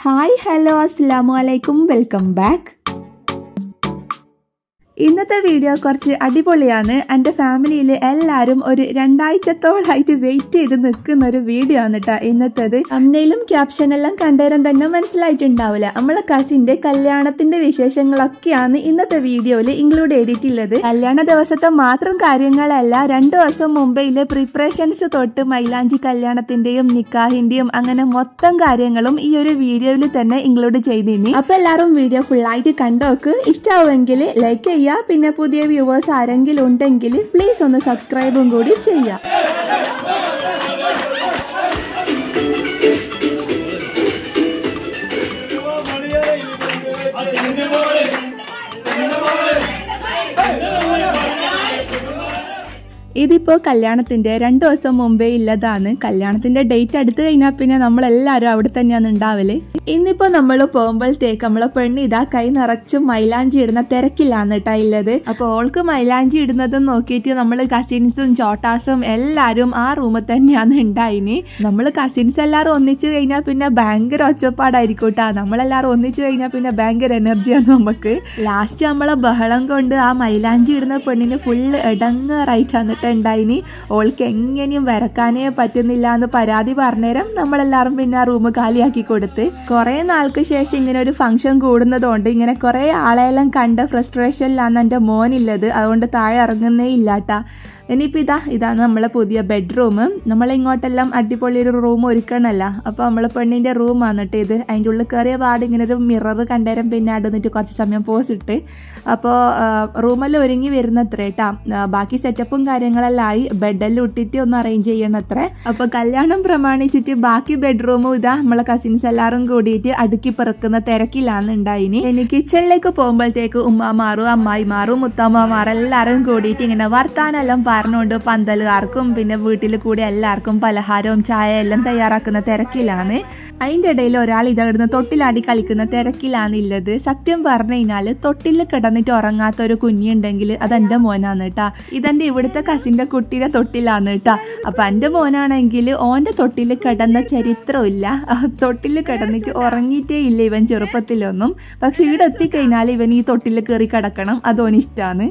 hi hello അസ്സാം വലൈക്കും welcome back ഇന്നത്തെ വീഡിയോ കുറച്ച് അടിപൊളിയാണ് എൻ്റെ ഫാമിലിയിൽ എല്ലാവരും ഒരു രണ്ടാഴ്ചത്തോളായിട്ട് വെയിറ്റ് ചെയ്ത് നിൽക്കുന്ന ഒരു വീഡിയോ ആണ് കേട്ടോ ഇന്നത്തേത് അമ്മയിലും ക്യാപ്ഷനെല്ലാം കണ്ടേരം തന്നെ മനസ്സിലായിട്ടുണ്ടാവില്ല നമ്മളെ കസിൻ്റെ കല്യാണത്തിന്റെ വിശേഷങ്ങളൊക്കെയാണ് ഇന്നത്തെ വീഡിയോയിൽ ഇൻക്ലൂഡ് ചെയ്തിട്ടുള്ളത് കല്യാണ ദിവസത്തെ മാത്രം കാര്യങ്ങളല്ല രണ്ടു ദിവസം മുമ്പേയിലെ പ്രിപ്പറേഷൻസ് തൊട്ട് മൈലാഞ്ചി കല്യാണത്തിന്റെയും നിക്കാഹിന്റെയും അങ്ങനെ മൊത്തം കാര്യങ്ങളും ഈ ഒരു വീഡിയോയിൽ തന്നെ ഇൻക്ലൂഡ് ചെയ്തിനി അപ്പൊ എല്ലാവരും വീഡിയോ ഫുള്ളായിട്ട് കണ്ടോക്ക് ഇഷ്ടാവുമെങ്കിൽ ലൈക്ക് ചെയ്യുക പിന്നെ പുതിയ വ്യൂവേഴ്സ് ആരെങ്കിലും ഉണ്ടെങ്കിൽ പ്ലീസ് ഒന്ന് സബ്സ്ക്രൈബും കൂടി ചെയ്യുക ഇതിപ്പോ കല്യാണത്തിന്റെ രണ്ടു ദിവസം മുമ്പേ ഇല്ലതാണ് കല്യാണത്തിന്റെ ഡേറ്റ് അടുത്ത് കഴിഞ്ഞാൽ പിന്നെ നമ്മളെല്ലാവരും അവിടെ തന്നെയാണ് ഉണ്ടാവല് ഇന്നിപ്പോ നമ്മൾ പോകുമ്പോഴത്തേക്ക് നമ്മളെ പെണ്ണ് ഇതാ കൈ നിറച്ചും മൈലാഞ്ചി ഇടുന്ന തിരക്കിലാണ് കേട്ടാ ഉള്ളത് അപ്പൊ ഓൾക്ക് മൈലാഞ്ചി ഇടുന്നതും നോക്കിയിട്ട് നമ്മൾ കസിൻസും ചോട്ടാസും എല്ലാരും ആ റൂമിൽ തന്നെയാണ് ഉണ്ടായിനി നമ്മൾ കസിൻസ് എല്ലാവരും ഒന്നിച്ചു കഴിഞ്ഞാൽ പിന്നെ ഭയങ്കര ഒച്ചപ്പാടായിരിക്കും കേട്ടാ നമ്മളെല്ലാവരും ഒന്നിച്ചു കഴിഞ്ഞാൽ പിന്നെ ഭയങ്കര എനർജിയാണ് നമുക്ക് ലാസ്റ്റ് നമ്മളെ ബഹളം കൊണ്ട് ആ മൈലാഞ്ചി ഇടുന്ന പെണ്ണിന് ഫുള്ള് ഇടങ്ങറായിട്ടാണ് ഉണ്ടായിനി ഓൾക്ക് എങ്ങനെയും വരക്കാനേ പറ്റുന്നില്ല എന്ന് പരാതി പറഞ്ഞേരം നമ്മളെല്ലാവരും പിന്നെ ആ റൂം കാലിയാക്കി കൊടുത്ത് കുറെ നാൾക്ക് ശേഷം ഇങ്ങനെ ഒരു ഫംഗ്ഷൻ കൂടുന്നതുകൊണ്ട് ഇങ്ങനെ കുറെ ആളെല്ലാം കണ്ട ഫ്രസ്ട്രേഷനിലാണ് എൻ്റെ മോനില്ലത് അതുകൊണ്ട് താഴെ ഇറങ്ങുന്നേ ഇല്ലാട്ടാ ഇനിയിപ്പോൾ ഇതാ ഇതാണ് നമ്മളെ പുതിയ ബെഡ്റൂം നമ്മൾ ഇങ്ങോട്ടെല്ലാം അടിപൊളി ഒരു റൂം ഒരുക്കണമല്ല അപ്പോൾ നമ്മളെ പെണ്ണിൻ്റെ റൂമാണ് കേട്ടോ ഇത് അതിൻ്റെ ഉള്ളിൽ കയറിയ പാട് ഇങ്ങനെ ഒരു മിറർ കണ്ടേരം പിന്നെ അവിടെ നിന്നിട്ട് കുറച്ച് സമയം പോസ് ഇട്ട് അപ്പോൾ റൂമെല്ലാം ഒരുങ്ങി വരുന്നത്ര കേട്ടാ ബാക്കി സെറ്റപ്പും കാര്യങ്ങളെല്ലാം ആയി ബെഡെല്ലാം ഇട്ടിട്ട് ഒന്ന് അറേഞ്ച് ചെയ്യണം അത്ര അപ്പോൾ കല്യാണം പ്രമാണിച്ചിട്ട് ബാക്കി ബെഡ്റൂമും ഇതാ നമ്മളെ കസിൻസ് എല്ലാവരും കൂടിയിട്ട് അടുക്കി പിറക്കുന്ന തിരക്കിലാണ് ഉണ്ടായിനി ഇനി കിച്ചണിലേക്ക് പോകുമ്പോഴത്തേക്ക് ഉമ്മമാറും അമ്മായിമാറും മുത്തമ്മമാരും എല്ലാവരും കൂടിയിട്ട് ഇങ്ങനെ വർത്താനെല്ലാം പറഞ്ഞുകൊണ്ട് പന്തലുകാർക്കും പിന്നെ വീട്ടിൽ കൂടി എല്ലാവർക്കും പലഹാരവും ചായ എല്ലാം തയ്യാറാക്കുന്ന തിരക്കിലാണ് അതിൻ്റെ ഇടയിൽ ഒരാൾ ഇതവിടുന്ന് തൊട്ടിലാടി കളിക്കുന്ന തിരക്കിലാണ് ഉള്ളത് സത്യം പറഞ്ഞു കഴിഞ്ഞാൽ തൊട്ടിൽ കിടന്നിട്ട് ഉറങ്ങാത്ത ഒരു കുഞ്ഞുണ്ടെങ്കിൽ അത് എൻ്റെ മോനാണ് കേട്ടാ ഇതെൻ്റെ ഇവിടുത്തെ കസിൻ്റെ കുട്ടിയുടെ തൊട്ടിലാണ് കേട്ടാ അപ്പം എൻ്റെ മോനാണെങ്കിൽ ഓൻ്റെ തൊട്ടിൽ കിടന്ന ചരിത്രമില്ല തൊട്ടിൽ കിടന്നിട്ട് ഉറങ്ങിയിട്ടേ ഇല്ല ഇവൻ ചെറുപ്പത്തിലൊന്നും പക്ഷെ ഇവിടെ എത്തിക്കഴിഞ്ഞാൽ ഇവൻ ഈ തൊട്ടിൽ കയറി കിടക്കണം അതോനിഷ്ടാണ്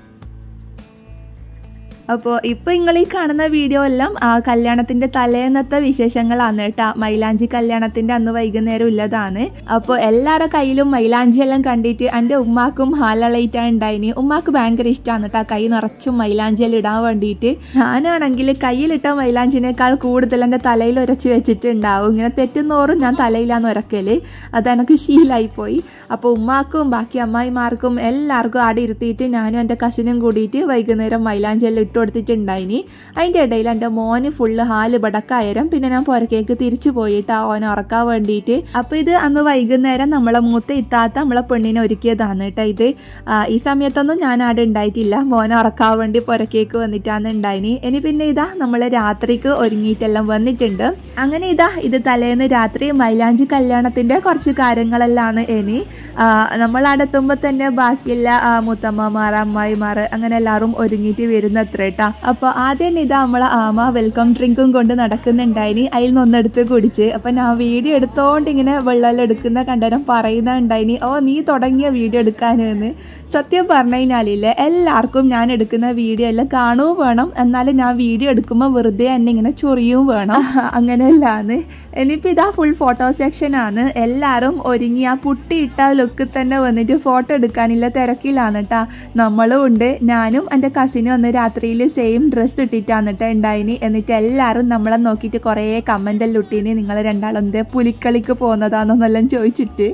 അപ്പോൾ ഇപ്പോൾ നിങ്ങൾ ഈ കാണുന്ന വീഡിയോ എല്ലാം ആ കല്യാണത്തിന്റെ തലേന്നത്തെ വിശേഷങ്ങളാണ് കേട്ടോ മൈലാഞ്ചി കല്യാണത്തിന്റെ അന്ന് വൈകുന്നേരം ഉള്ളതാണ് അപ്പോൾ എല്ലാവരുടെ കയ്യിലും മൈലാഞ്ചി എല്ലാം കണ്ടിട്ട് എൻ്റെ ഉമ്മാക്കും ഹാലളയിട്ടാണ് ഉണ്ടായിനി ഉമ്മാക്ക് ഭയങ്കര ഇഷ്ടമാണ് കേട്ടോ കൈ നിറച്ചും മൈലാഞ്ചി എല്ലാം ഇടാൻ വേണ്ടിയിട്ട് ഞാനാണെങ്കിൽ കയ്യിലിട്ട മൈലാഞ്ചിനേക്കാൾ കൂടുതൽ എൻ്റെ തലയിൽ ഉരച്ച് വെച്ചിട്ടുണ്ടാവും ഇങ്ങനെ തെറ്റുന്നോറും ഞാൻ തലയിലാണ് ഉരക്കല് അതെനിക്ക് ശീലായിപ്പോയി അപ്പോൾ ഉമ്മാക്കും ബാക്കി അമ്മായിമാർക്കും എല്ലാവർക്കും ആടെ ഇരുത്തിയിട്ട് ഞാനും എൻ്റെ കസിനും കൂടിയിട്ട് വൈകുന്നേരം മൈലാഞ്ചി എല്ലാം ഇട്ട് കൊടുത്തിട്ടുണ്ടായിനി അതിൻ്റെ ഇടയിൽ എൻ്റെ മോന് ഫുള്ള് ഹാല് ബടക്കായരം പിന്നെ ഞാൻ പുറക്കേക്ക് തിരിച്ചു പോയിട്ട് ഓനെ ഉറക്കാൻ വേണ്ടിയിട്ട് അപ്പോൾ ഇത് അന്ന് വൈകുന്നേരം നമ്മളെ മൂത്ത ഇത്താത്ത നമ്മളെ പെണ്ണിനെ ഒരുക്കിയതാണ് കേട്ടോ ഇത് ഈ സമയത്തൊന്നും ഞാൻ അവിടെ ഉണ്ടായിട്ടില്ല മോനെ ഉറക്കാൻ വേണ്ടി പുറക്കേക്ക് വന്നിട്ടാണ് ഉണ്ടായിനി ഇനി പിന്നെ ഇതാ നമ്മൾ രാത്രിക്ക് ഒരുങ്ങിയിട്ടെല്ലാം വന്നിട്ടുണ്ട് അങ്ങനെ ഇതാ ഇത് തലേന്ന് രാത്രി മൈലാഞ്ചി കല്യാണത്തിൻ്റെ കുറച്ച് കാര്യങ്ങളെല്ലാം ഇനി നമ്മളടുത്തുമ്പോൾ തന്നെ ബാക്കിയുള്ള മുത്തമ്മമാർ അമ്മായിമാർ അങ്ങനെ എല്ലാവരും ഒരുങ്ങിയിട്ട് വരുന്ന അത്ര കേട്ടാ അപ്പോൾ ആദ്യം ഇതാ നമ്മളെ ആമ വെൽക്കം ഡ്രിങ്കും കൊണ്ട് നടക്കുന്നുണ്ടായിനി അതിൽ നിന്നൊന്നെടുത്ത് കുടിച്ച് അപ്പം ഞാൻ വീഡിയോ എടുത്തോണ്ട് ഇങ്ങനെ വെള്ളം എടുക്കുന്ന കണ്ടരം പറയുന്നുണ്ടായിനി ഓ നീ തുടങ്ങിയ വീഡിയോ എടുക്കാനെന്ന് സത്യം പറഞ്ഞു കഴിഞ്ഞാലില്ലേ എല്ലാവർക്കും ഞാൻ എടുക്കുന്ന വീഡിയോ എല്ലാം കാണുകയും വേണം എന്നാലും ഞാൻ വീഡിയോ എടുക്കുമ്പോൾ വെറുതെ എന്നെ ഇങ്ങനെ ചൊറിയും വേണം അങ്ങനെയല്ലാന്ന് ഇനിയിപ്പോൾ ഇതാ ഫുൾ ഫോട്ടോ സെക്ഷനാണ് എല്ലാവരും ഒരുങ്ങി ആ പുട്ടിയിട്ട ലുക്കിൽ തന്നെ വന്നിട്ട് ഫോട്ടോ എടുക്കാനില്ല തിരക്കിലാണ് കേട്ടാ നമ്മളും ഉണ്ട് ഞാനും എൻ്റെ കസിനും അന്ന് രാത്രിയിൽ സെയിം ഡ്രസ്സ് ഇട്ടിട്ടാണ് കേട്ടോ ഉണ്ടായിനി എന്നിട്ട് എല്ലാവരും നമ്മളെ നോക്കിയിട്ട് കുറേ കമൻ്റെല്ലാം ഇട്ടീനി നിങ്ങൾ രണ്ടാളും എന്തേ പുലിക്കളിക്ക് പോകുന്നതാണെന്നെല്ലാം ചോദിച്ചിട്ട്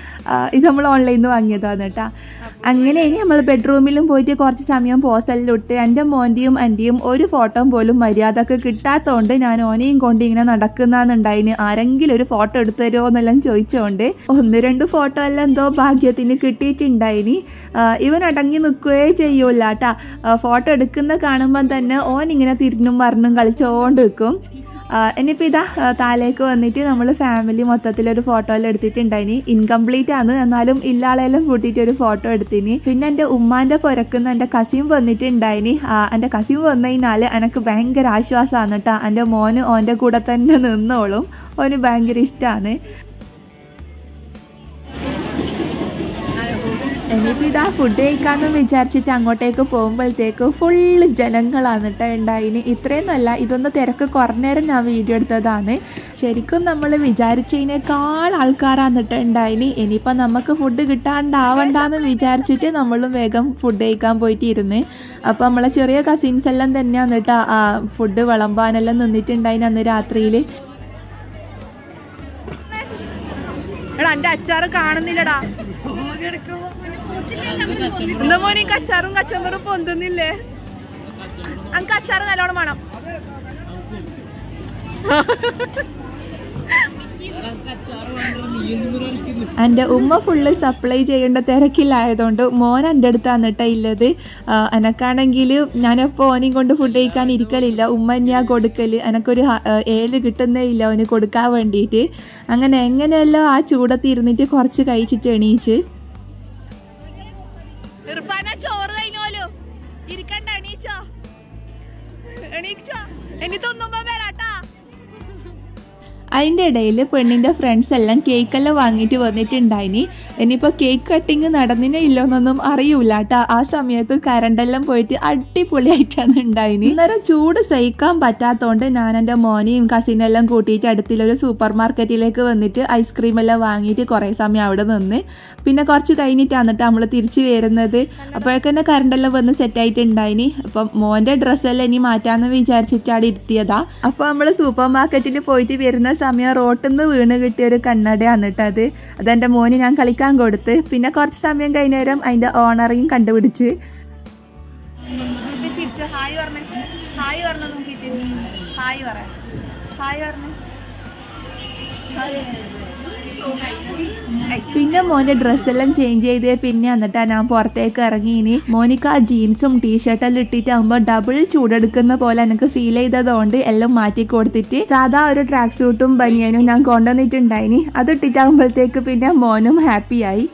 ഇത് നമ്മൾ ഓൺലൈനിൽ നിന്ന് വാങ്ങിയതാണ് കേട്ടോ അങ്ങനെ ഇനി നമ്മൾ ബെഡ്റൂമിലും പോയിട്ട് കുറച്ച് സമയം പോസെല്ലാം ഇട്ട് എൻ്റെ മോൻ്റെയും എൻ്റെയും ഒരു ഫോട്ടോ പോലും മര്യാദക്ക് കിട്ടാത്തതുകൊണ്ട് ഞാൻ ഓനെയും കൊണ്ട് ഇങ്ങനെ നടക്കുന്നുണ്ടായിന് ആരെങ്കിലും ഒരു ഫോട്ടോ എടുത്തു തരുമോ എന്നെല്ലാം ചോദിച്ചുകൊണ്ട് ഒന്ന് രണ്ട് ഫോട്ടോ എല്ലാം എന്തോ ഭാഗ്യത്തിന് കിട്ടിയിട്ടുണ്ടായിനി ഇവൻ അടങ്ങി നിൽക്കുകയേ ചെയ്യൂല കേട്ടാ ഫോട്ടോ എടുക്കുന്ന കാണുമ്പം തന്നെ ഓൻ ഇങ്ങനെ തിരിഞ്ഞും മറിഞ്ഞും കളിച്ചോണ്ട് നിൽക്കും ഇനിയിപ്പോൾ ഇതാ താലേക്ക് വന്നിട്ട് നമ്മൾ ഫാമിലി മൊത്തത്തിൽ ഒരു ഫോട്ടോ എല്ലാം എടുത്തിട്ടുണ്ടായിനി ഇൻകംപ്ലീറ്റ് ആണ് എന്നാലും ഇല്ലാളെല്ലാം കൂട്ടിയിട്ട് ഒരു ഫോട്ടോ എടുത്തിനി പിന്നെ എൻ്റെ ഉമ്മാൻ്റെ പുരക്കുന്ന എൻ്റെ കസിൻ വന്നിട്ടുണ്ടായിനി എൻ്റെ കസിൻ വന്നു കഴിഞ്ഞാൽ എനിക്ക് ഭയങ്കര ആശ്വാസമാണ് കേട്ടോ എൻ്റെ മോന് ഓൻ്റെ കൂടെ തന്നെ നിന്നോളും ഓന് ഭയങ്കര ഇഷ്ടമാണ് ഇനിയിപ്പോൾ ഇതാ ഫുഡ് കഴിക്കാമെന്ന് വിചാരിച്ചിട്ട് അങ്ങോട്ടേക്ക് പോകുമ്പോഴത്തേക്ക് ഫുള്ള് ജനങ്ങളാണ് കേട്ടോ ഉണ്ടായിന് ഇത്രയൊന്നുമല്ല ഇതൊന്ന് തിരക്ക് കുറഞ്ഞേരം ഞാൻ വീഡിയോ എടുത്തതാണ് ശരിക്കും നമ്മൾ വിചാരിച്ചതിനേക്കാൾ ആൾക്കാരാണ് കേട്ടോ ഉണ്ടായിന് ഇനിയിപ്പോൾ നമുക്ക് ഫുഡ് കിട്ടാണ്ടാവണ്ടെന്ന് വിചാരിച്ചിട്ട് നമ്മളും വേഗം ഫുഡ് കഴിക്കാൻ പോയിട്ട് ഇരുന്ന് അപ്പോൾ നമ്മളെ ചെറിയ കസിൻസ് എല്ലാം തന്നെയാണ് കേട്ടോ ആ ഫുഡ് വിളമ്പാനെല്ലാം നിന്നിട്ടുണ്ടായിന് അന്ന് രാത്രിയിൽ എടാ എന്റെ അച്ചാറ് കാണുന്നില്ലടാ എന്താ മോനെ അച്ചാറും കച്ചമ്പറും പൊന്തുന്നില്ലേ അനക്ക് അച്ചാറ് നല്ലോണം വേണം എൻ്റെ ഉമ്മ ഫുള്ള് സപ്ലൈ ചെയ്യേണ്ട തിരക്കിലായതുകൊണ്ട് മോൻ എൻ്റെ അടുത്താണ് കേട്ടോ ഉള്ളത് ആ, എനക്കാണെങ്കിൽ ഞാനപ്പോൾ ഓനെയും കൊണ്ട് ഫുഡ് കഴിക്കാൻ ഇരിക്കലില്ല ഉമ്മ തന്നെയാ കൊടുക്കൽ എനക്കൊരു ഹ- ആ, ഏല് കിട്ടുന്നേ ഇല്ല അവന് കൊടുക്കാൻ വേണ്ടിയിട്ട് അങ്ങനെ എങ്ങനെയല്ലോ ആ ചൂടത്ത് ഇരുന്നിട്ട് കുറച്ച് കഴിച്ചിട്ട് എണീച്ച് ഇർഫാന ചോറ് കഴിഞ്ഞോലോ ഇരിക്കണ്ട എണീച്ചോ എണീച്ചോ ഇനി തിന്നുമ്പോ വരാട്ടാ അതിൻ്റെ ഇടയിൽ പെണ്ണിൻ്റെ ഫ്രണ്ട്സ് എല്ലാം കേക്കെല്ലാം വാങ്ങിയിട്ട് വന്നിട്ടുണ്ടായിനി ഇനിയിപ്പോൾ കേക്ക് കട്ടിങ് നടന്നിനോ ഇല്ലോന്നൊന്നും അറിയൂല കേട്ടോ ആ സമയത്ത് കരണ്ടെല്ലാം പോയിട്ട് അടിപൊളിയായിട്ടാണ് ഉണ്ടായിനി അന്നേരം ചൂട് സഹിക്കാൻ പറ്റാത്തതുകൊണ്ട് ഞാൻ എൻ്റെ മോനെയും കസിനെല്ലാം കൂട്ടിയിട്ട് അടുത്തുള്ളൊരു സൂപ്പർ മാർക്കറ്റിലേക്ക് വന്നിട്ട് ഐസ്ക്രീം എല്ലാം വാങ്ങിയിട്ട് കുറേ സമയം അവിടെ നിന്ന് പിന്നെ കുറച്ച് കഴിഞ്ഞിട്ടാണ് കേട്ടോ നമ്മൾ തിരിച്ച് വരുന്നത് അപ്പോഴേക്കന്നെ കറണ്ടെല്ലാം വന്ന് സെറ്റായിട്ടുണ്ടായിനി അപ്പം മോൻ്റെ ഡ്രസ്സെല്ലാം ഇനി മാറ്റാമെന്ന് വിചാരിച്ചിട്ടാണ് ഇരുത്തിയതാ അപ്പോൾ നമ്മൾ സൂപ്പർ മാർക്കറ്റിൽ പോയിട്ട് വരുന്ന സമയം റോട്ടിൽ നിന്ന് വീണ് കിട്ടിയ ഒരു കണ്ണടയാണ് കേട്ടോ അത് അതെൻ്റെ മോന് ഞാൻ കളിക്കാൻ കൊടുത്ത് പിന്നെ കുറച്ച് സമയം കഴിഞ്ഞ നേരം അതിൻ്റെ ഓണറേയും കണ്ടുപിടിച്ച് നമുക്ക് ചിരിച്ചു ഹായ് പറഞ്ഞേ ഹായ് പറഞ്ഞ നോക്കിട്ട് ഹായ് പറ ഹായ് പറഞ്ഞേ പിന്നെ മോൻ്റെ ഡ്രസ്സെല്ലാം ചേഞ്ച് ചെയ്ത് പിന്നെ എന്നിട്ടാ ഞാൻ പുറത്തേക്ക് ഇറങ്ങി ഇനി മോനിക്ക് ആ ജീൻസും ടീഷർട്ടെല്ലാം ഇട്ടിട്ടാകുമ്പോൾ ഡബിൾ ചൂടെടുക്കുന്ന പോലെ എനിക്ക് ഫീൽ ചെയ്തതുകൊണ്ട് എല്ലാം മാറ്റി കൊടുത്തിട്ട് സാധാ ഒരു ട്രാക്ക് സൂട്ടും ബനിയനും ഞാൻ കൊണ്ടുവന്നിട്ടുണ്ടായിനി അത് ഇട്ടിട്ടാകുമ്പോഴത്തേക്ക് പിന്നെ മോനും ഹാപ്പിയായി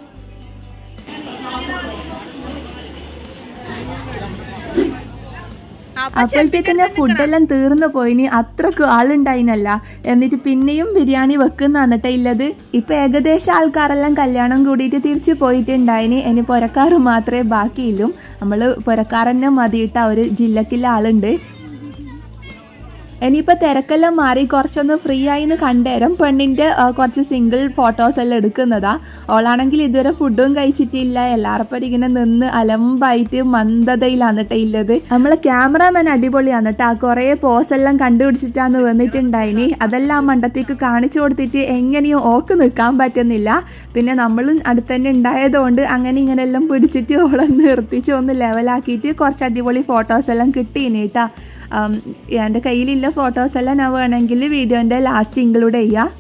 അപ്പോഴത്തേക്ക് തന്നെ ഫുഡെല്ലാം തീർന്നു പോയിനി അത്രക്ക് ആളുണ്ടായിനല്ല എന്നിട്ട് പിന്നെയും ബിരിയാണി വെക്കുന്ന എന്നിട്ട് ഇല്ലത് ഇപ്പൊ ഏകദേശം ആൾക്കാരെല്ലാം കല്യാണം കൂടിയിട്ട് തിരിച്ചു പോയിട്ടുണ്ടായിനി ഇനി പുരക്കാറ് മാത്രമേ ബാക്കിയുള്ളൂ നമ്മള് പുരക്കാരന്നെ മതിയിട്ട ഒരു ജില്ലക്കുള്ള ആളുണ്ട് ഇനിയിപ്പോൾ തിരക്കെല്ലാം മാറി കുറച്ചൊന്ന് ഫ്രീ ആയിന്ന് കണ്ടേരം പെണ്ണിൻ്റെ ആ, കുറച്ച് സിംഗിൾ ഫോട്ടോസ് എല്ലാം എടുക്കുന്നതാ ഓളാണെങ്കിൽ ഇതുവരെ ഫുഡും കഴിച്ചിട്ടില്ല എല്ലാവർക്കും ഇങ്ങനെ നിന്ന് അലമ്പായിട്ട് മന്ദതയിലാണ് കേട്ടോ ഉള്ളത് നമ്മളെ ക്യാമറാമാൻ അടിപൊളിയാണ് കേട്ടോ കുറേ പോസ് എല്ലാം കണ്ടുപിടിച്ചിട്ടാണ് വന്നിട്ടുണ്ടായിനി അതെല്ലാം മണ്ടത്തേക്ക് കാണിച്ചു കൊടുത്തിട്ട് എങ്ങനെയും ഓക്ക് നിൽക്കാൻ പറ്റുന്നില്ല പിന്നെ നമ്മളും അടുത്തന്നെ ഉണ്ടായതുകൊണ്ട് അങ്ങനെ ഇങ്ങനെ എല്ലാം പിടിച്ചിട്ട് ഓളെ നിർത്തിച്ച് ഒന്ന് ലെവലാക്കിയിട്ട് കുറച്ച് അടിപൊളി ഫോട്ടോസ് എല്ലാം കിട്ടീനി കേട്ടാ ഉം, എൻ്റെ കയ്യിലുള്ള ഫോട്ടോസ് എല്ലാം ഞാൻ വേണമെങ്കിൽ വീഡിയോൻ്റെ ലാസ്റ്റ് ഇൻക്ലൂഡ് ചെയ്യാം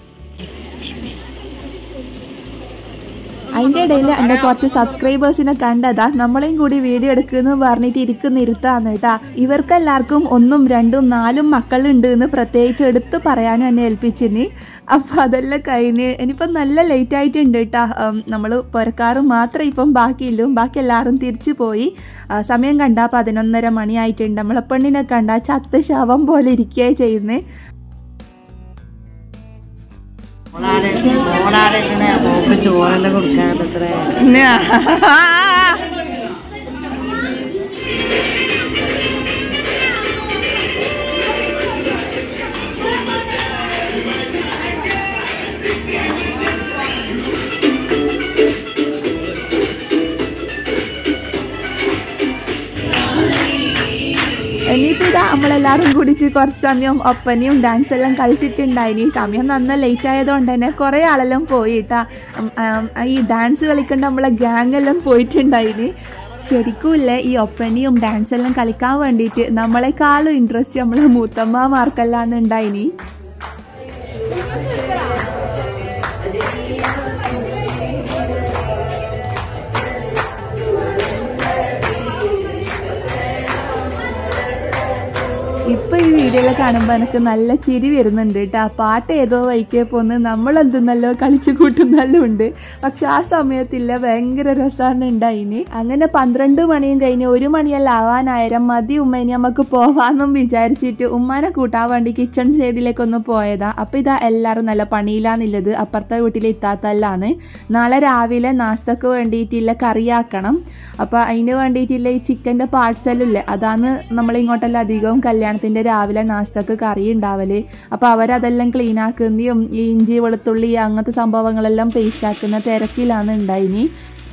അതിൻ്റെ ഇടയിൽ എൻ്റെ കുറച്ച് സബ്സ്ക്രൈബേഴ്സിനെ കണ്ടതാ നമ്മളെയും കൂടി വീഡിയോ എടുക്കുന്നു പറഞ്ഞിട്ട് ഇരിക്കുന്ന ഇരുത്താണ് കേട്ടാ ഇവർക്കെല്ലാവർക്കും ഒന്നും രണ്ടും നാലും മക്കളുണ്ട് എന്ന് പ്രത്യേകിച്ച് എടുത്ത് പറയാനും എന്നെ ഏൽപ്പിച്ചിനി അപ്പം അതെല്ലാം കഴിഞ്ഞ് ഇനിയിപ്പം നല്ല ലേറ്റ് ആയിട്ടുണ്ട് കേട്ടാ നമ്മൾ പുരക്കാറ് മാത്രമേ ഇപ്പം ബാക്കിയുള്ളൂ ബാക്കി എല്ലാവരും തിരിച്ചു പോയി ആ, സമയം കണ്ട പതിനൊന്നര മണിയായിട്ടുണ്ട് നമ്മളെ പെണ്ണിനെ കണ്ട ചത്ത് ശവം പോലെ ഇരിക്കുകയാണ് ചെയ്യുന്നത് മോളാരെക്കണേ മോക്ക് ചോറെല്ലാം കൊടുക്കാനത്രേ ഇനിയിപ്പോൾ ഇതാ നമ്മളെല്ലാവരും കൂടിയിട്ട് കുറച്ച് സമയം ഒപ്പനയും ഡാൻസ് എല്ലാം കളിച്ചിട്ടുണ്ടായിനി സമയം നന്ന ലേറ്റ് ആയതുകൊണ്ട് തന്നെ കുറേ ആളെല്ലാം പോയിട്ടാ ഉം, ആം, ഈ ഡാൻസ് കളിക്കേണ്ട നമ്മളെ ഗ്യാങ് എല്ലാം പോയിട്ടുണ്ടായിനി ശരിക്കും ഇല്ലേ ഈ ഒപ്പനയും ഡാൻസ് എല്ലാം കളിക്കാൻ വേണ്ടിയിട്ട് നമ്മളെക്കാളും ഇൻട്രസ്റ്റ് നമ്മളെ മൂത്തമ്മമാർക്കെല്ലാം ഉണ്ടായിനി ഇപ്പൊ ഈ വീഡിയോയിൽ കാണുമ്പോൾ എനിക്ക് നല്ല ചിരി വരുന്നുണ്ട് കേട്ടോ പാട്ട് ഏതോ വഴിക്കേ പോന്ന് നമ്മളെന്തെന്നല്ലോ കളിച്ചു കൂട്ടുന്നല്ലോ ഉണ്ട് പക്ഷെ ആ സമയത്തില്ല ഭയങ്കര രസമാണ് ഉണ്ടായിന് അങ്ങനെ പന്ത്രണ്ട് മണിയും കഴിഞ്ഞ് ഒരു മണിയെല്ലാം ആവാനായിരം മതി ഉമ്മ ഇനി നമുക്ക് പോവാന്നും വിചാരിച്ചിട്ട് ഉമ്മാനെ കൂട്ടാൻ വേണ്ടി കിച്ചൺ സൈഡിലേക്കൊന്ന് പോയതാ അപ്പൊ ഇതാ എല്ലാവരും നല്ല പണിയിലാന്നുള്ളത് അപ്പുറത്തെ വീട്ടിലെ ഇത്താത്തല്ലാണ് നാളെ രാവിലെ നാസ്തക്ക് വേണ്ടിയിട്ടില്ല കറിയാക്കണം അപ്പൊ അതിന് വേണ്ടിയിട്ടില്ല ഈ ചിക്കൻ്റെ പാർട്സ് എല്ലാം ഇല്ലേ അതാണ് നമ്മൾ ഇങ്ങോട്ടെല്ലാം അധികവും കല്യാണത്തിന്റെ രാവിലെ നാസ്തക്ക് കറി ഉണ്ടാവല് അപ്പൊ അവരതെല്ലാം ക്ലീൻ ആക്കുന്നതും ഈ ഇഞ്ചി വെളുത്തുള്ളി അങ്ങനത്തെ സംഭവങ്ങളെല്ലാം പേസ്റ്റ് ആക്കുന്ന തിരക്കിലാണ് ഉണ്ടായിനി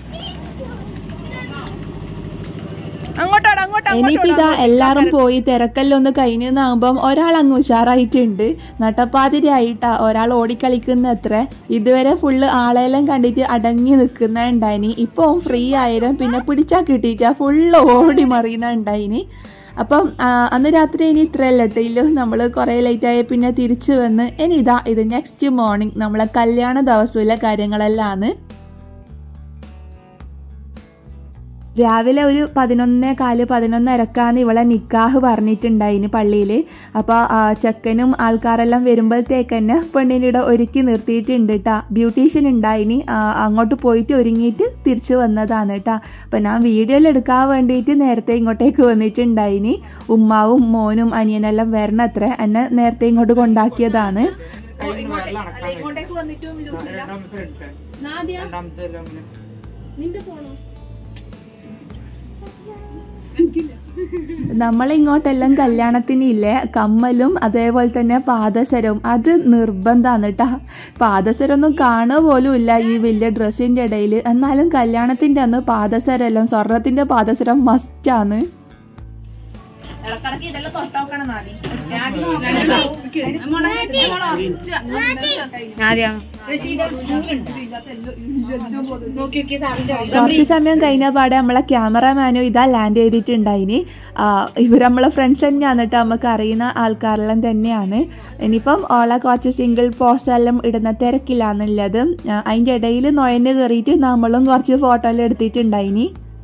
അങ്ങോട്ടോട് അങ്ങോട്ട് ഇനിയിപ്പോ ഇതാ എല്ലാരും പോയി തിരക്കല്ലൊന്ന് കഴിഞ്ഞാകുമ്പം ഒരാൾ അങ്ങ് ഉഷാറായിട്ടുണ്ട് നട്ടപ്പാതിരായിട്ടാ ഒരാൾ ഓടിക്കളിക്കുന്ന അത്ര ഇതുവരെ ഫുള്ള് ആളെല്ലാം കണ്ടിട്ട് അടങ്ങി നിൽക്കുന്ന ഉണ്ടായിനി ഇപ്പൊ ഫ്രീ ആയിരം പിന്നെ പിടിച്ചാ കിട്ടിയിട്ടാ ഫുള്ള് ഓടി മറിയുന്ന ഉണ്ടായിനി അപ്പം ആ, അന്ന് രാത്രി ഇനി ഇത്രയല്ല കേട്ടോ നമ്മൾ കുറേ ലേറ്റ് ആയ പിന്നെ തിരിച്ചു വന്ന് ഇനി ഇതാ ഇത് നെക്സ്റ്റ് മോർണിംഗ് നമ്മളെ കല്യാണ ദിവസമില്ല കാര്യങ്ങളെല്ലാം ആണ് രാവിലെ ഒരു പതിനൊന്നേ കാല് പതിനൊന്നരക്കാന്ന് ഇവളെ നിക്കാഹ് പറഞ്ഞിട്ടുണ്ടായിന് പള്ളിയിൽ അപ്പോൾ ചെക്കനും ആൾക്കാരെല്ലാം വരുമ്പോഴത്തേക്ക് തന്നെ പെണ്ണിൻ്റെ ഒരുക്കി നിർത്തിയിട്ടുണ്ട് കേട്ടാ ബ്യൂട്ടീഷ്യൻ ഉണ്ടായിനി ആ, അങ്ങോട്ട് പോയിട്ട് ഒരുങ്ങിയിട്ട് തിരിച്ചു വന്നതാണ് കേട്ടാ അപ്പം ഞാൻ വീഡിയോയിൽ എടുക്കാൻ വേണ്ടിയിട്ട് നേരത്തെ ഇങ്ങോട്ടേക്ക് വന്നിട്ടുണ്ടായിനി ഉമ്മാവും മോനും അനിയനെല്ലാം വരണത്ര എന്നെ നേരത്തെ ഇങ്ങോട്ട് കൊണ്ടാക്കിയതാണ് ഇങ്ങോട്ടേക്ക് വന്നിട്ടും നിന്റെ ഫോണോ നമ്മളിങ്ങോട്ടെല്ലാം കല്യാണത്തിന് ഇല്ലേ കമ്മലും അതേപോലെ തന്നെ പാദസരവും അത് നിർബന്ധമാണ് കേട്ടാ പാദസരമൊന്നും കാണുക പോലും ഇല്ല ഈ വലിയ ഡ്രസ്സിൻ്റെ ഇടയിൽ എന്നാലും കല്യാണത്തിൻ്റെ അന്ന് പാദസരമെല്ലാം സ്വർണത്തിൻ്റെ പാദസരം മസ്റ്റാണ് ഇടക്കിടക്ക് ഇതെല്ലാം തൊട്ടോക്കണം നാദി കുറച്ച് സമയം കഴിഞ്ഞ പാടെ നമ്മളെ ക്യാമറമാനും ഇതാ ലാൻഡ് ചെയ്തിട്ടുണ്ടായിനി ആ, ഇവർ നമ്മളെ ഫ്രണ്ട്സ് തന്നെയാണ് കേട്ടോ നമുക്ക് അറിയുന്ന ആൾക്കാരെല്ലാം തന്നെയാണ് ഇനിയിപ്പം ഓളെ കുറച്ച് സിംഗിൾ പോസ്റ്റ് എല്ലാം ഇടുന്ന തിരക്കിലാന്നുള്ളത് ആ, അതിൻ്റെ ഇടയിൽ നൊയന് കയറിയിട്ട് നമ്മളും കുറച്ച് ഫോട്ടോ എല്ലാം എടുത്തിട്ടുണ്ടായിനി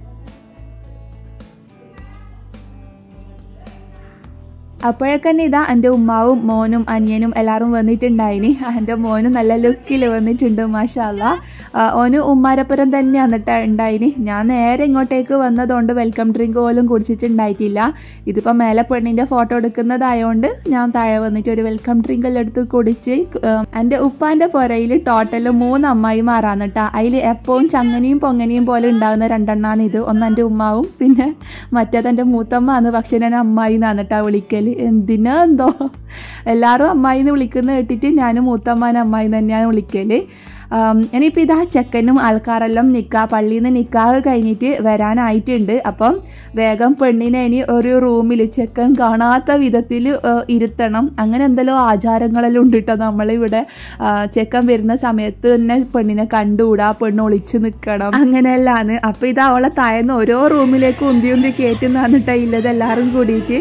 അപ്പോഴൊക്കെ തന്നെ ഇതാ എൻ്റെ ഉമ്മാവും മോനും അനിയനും എല്ലാവരും വന്നിട്ടുണ്ടായിനി എൻ്റെ മോനും നല്ല ലുക്കിൽ വന്നിട്ടുണ്ട് മാഷാല്ല ഓന് ഉമ്മാരപ്പുരം തന്നെയാണ് കേട്ടോ ഉണ്ടായിനി ഞാൻ നേരെ ഇങ്ങോട്ടേക്ക് വന്നതുകൊണ്ട് വെൽക്കം ഡ്രിങ്ക് പോലും കുടിച്ചിട്ടുണ്ടായിട്ടില്ല ഇതിപ്പോൾ മേലെ പെണ്ണിൻ്റെ ഫോട്ടോ എടുക്കുന്നതായതുകൊണ്ട് ഞാൻ താഴെ വന്നിട്ട് ഒരു വെൽക്കം ഡ്രിങ്ക് എല്ലാം എടുത്ത് കുടിച്ച് എൻ്റെ ഉപ്പാൻ്റെ പുരയിൽ ടോട്ടൽ മൂന്ന് അമ്മായിമാരാണ് കേട്ടോ അതിൽ എപ്പോഴും ചങ്ങനിയും പൊങ്ങനിയും പോലെ ഉണ്ടാകുന്ന രണ്ടെണ്ണാണ് ഇത് ഒന്ന് എൻ്റെ ഉമ്മാവും പിന്നെ മറ്റേത് എൻ്റെ മൂത്തമ്മ ആണ് പക്ഷെ ഞാൻ അമ്മായി എന്നാണ് കേട്ടോ വിളിക്കൽ എന്തിനാ എന്തോ എല്ലാവരും അമ്മായി എന്ന് വിളിക്കുന്ന കേട്ടിട്ട് ഞാനും മൂത്തമ്മാനെ അമ്മായി തന്നെയാണ് വിളിക്കൽ ഇനിയിപ്പോൾ ഇതാ ചെക്കനും ആൾക്കാരെല്ലാം നിക്കാ പള്ളിയിൽ നിന്ന് നിക്കാഹ് കഴിഞ്ഞിട്ട് വരാനായിട്ടുണ്ട് അപ്പം വേഗം പെണ്ണിനെ ഇനി ഒരു റൂമിൽ ചെക്കൻ കാണാത്ത വിധത്തിൽ ഇരുത്തണം അങ്ങനെ എന്തെല്ലോ ആചാരങ്ങളെല്ലാം ഉണ്ട് കേട്ടോ നമ്മളിവിടെ ആ, ചെക്കൻ വരുന്ന സമയത്ത് തന്നെ പെണ്ണിനെ കണ്ടുകൂടാ പെണ്ണ് ഒളിച്ചു നിൽക്കണം അങ്ങനെയല്ലാണ് അപ്പം ഇത് അവളെ താഴ്ന്ന് ഓരോ റൂമിലേക്ക് ഉന്തി ഉന്തി കയറ്റുന്നതാണ് കേട്ടോ ഇല്ലത് എല്ലാവരും കൂടിയിട്ട്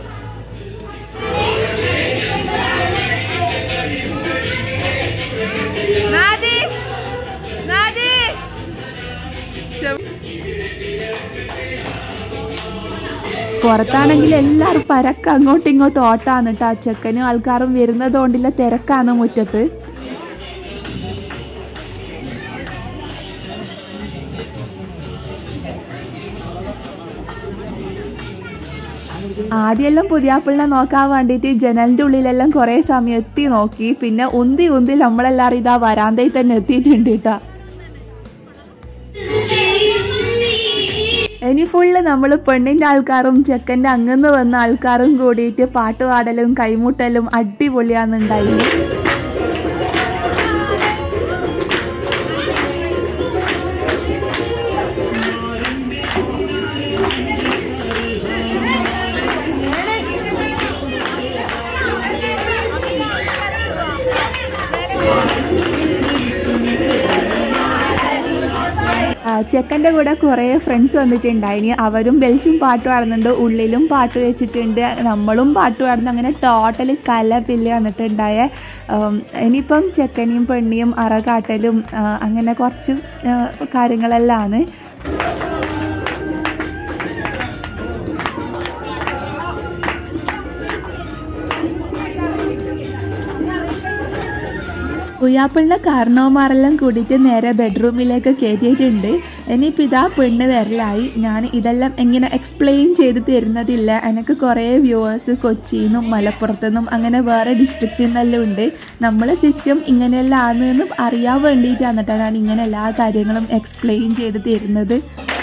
നാദി നാദി പുറത്താണെങ്കിൽ എല്ലാവരും പരക്ക അങ്ങോട്ടും ഇങ്ങോട്ടും ഓട്ടാന്ന് കേട്ടോ ചെക്കനും ആൾക്കാരും വരുന്നത് കൊണ്ടില്ല തിരക്കാണ് മുറ്റത്ത് ആദ്യമെല്ലാം പുതിയാപ്പിളിനെ നോക്കാൻ വേണ്ടിയിട്ട് ജനലിൻ്റെ ഉള്ളിലെല്ലാം കുറേ സമയം എത്തി നോക്കി പിന്നെ ഉന്തി ഉന്തി നമ്മളെല്ലാവരും ഇതാ വരാന്തയിൽ തന്നെ എത്തിയിട്ടുണ്ട് കേട്ടോ ഇനി ഫുള്ള് നമ്മൾ പെണ്ണിൻ്റെ ആൾക്കാരും ചെക്കൻ്റെ അങ്ങന്ന് വന്ന ആൾക്കാരും കൂടിയിട്ട് പാട്ട് പാടലും കൈമുട്ടലും അടിപൊളിയാന്നുണ്ടായിരുന്നു ആ, ചെക്കൻ്റെ കൂടെ കുറേ ഫ്രണ്ട്സ് വന്നിട്ടുണ്ടായിനി അവരും ബെൽച്ചും പാട്ട് പാടുന്നുണ്ട് ഉള്ളിലും പാട്ട് വെച്ചിട്ടുണ്ട് നമ്മളും പാട്ട് പാടുന്നു അങ്ങനെ ടോട്ടൽ കലപില്ല വന്നിട്ടുണ്ടായ ഉം, ഇനിയിപ്പം ചെക്കനെയും പെണ്ണിയും അറകാട്ടലും ആ, അങ്ങനെ കുറച്ച് ആ, കാര്യങ്ങളെല്ലാം ആണ് പുയ്യാപ്പിളിനെ കാരണവന്മാരെല്ലാം കൂടിയിട്ട് നേരെ ബെഡ്റൂമിലേക്ക് കയറ്റിയിട്ടുണ്ട് ഇനിയിപ്പോൾ ഇതാ പെണ്ണ് വരലായി ഞാൻ ഇതെല്ലാം എങ്ങനെ എക്സ്പ്ലെയിൻ ചെയ്ത് തരുന്നതില്ല എനിക്ക് കുറേ വ്യൂവേഴ്സ് കൊച്ചിയിൽ നിന്നും മലപ്പുറത്തു നിന്നും അങ്ങനെ വേറെ ഡിസ്ട്രിക്റ്റിൽ നിന്നെല്ലാം ഉണ്ട് നമ്മളെ സിസ്റ്റം ഇങ്ങനെയെല്ലാം ആണെന്ന് അറിയാൻ വേണ്ടിയിട്ടാണ് കേട്ടോ ഞാൻ ഇങ്ങനെ എല്ലാ കാര്യങ്ങളും എക്സ്പ്ലെയിൻ ചെയ്ത് തരുന്നത്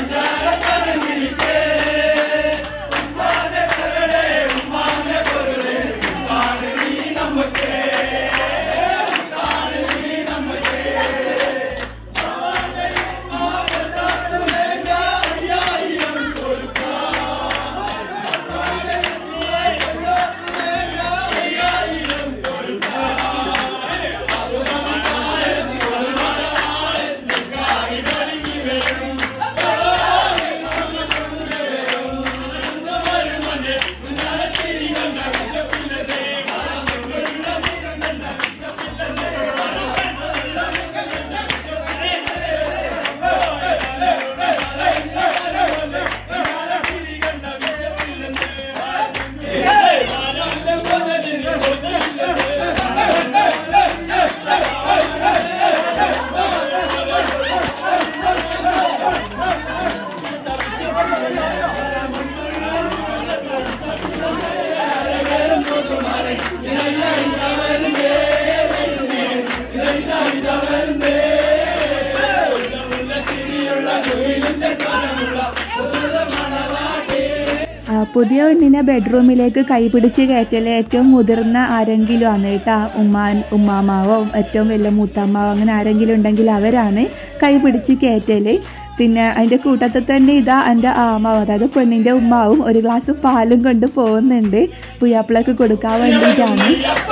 ആ, പുതിയ പെണ്ണിനെ ബെഡ്റൂമിലേക്ക് കൈപിടിച്ച് കയറ്റൽ ഏറ്റവും മുതിർന്ന ആരെങ്കിലും ആണ് കേട്ടോ ഉമ്മാൻ ഉമ്മാമാവോ ഏറ്റവും വലിയ മൂത്തമ്മാവോ അങ്ങനെ ആരെങ്കിലും ഉണ്ടെങ്കിൽ അവരാണ് കൈപിടിച്ച് കയറ്റല് പിന്നെ അതിൻ്റെ കൂട്ടത്തിൽ തന്നെ ഇതാ എൻ്റെ ആമാവും അതായത് പെണ്ണിൻ്റെ ഉമ്മാവും ഒരു ഗ്ലാസ് പാലും കൊണ്ട് പോകുന്നുണ്ട് പുയ്യാപ്പിളക്ക് കൊടുക്കാൻ വേണ്ടിയിട്ടാണ്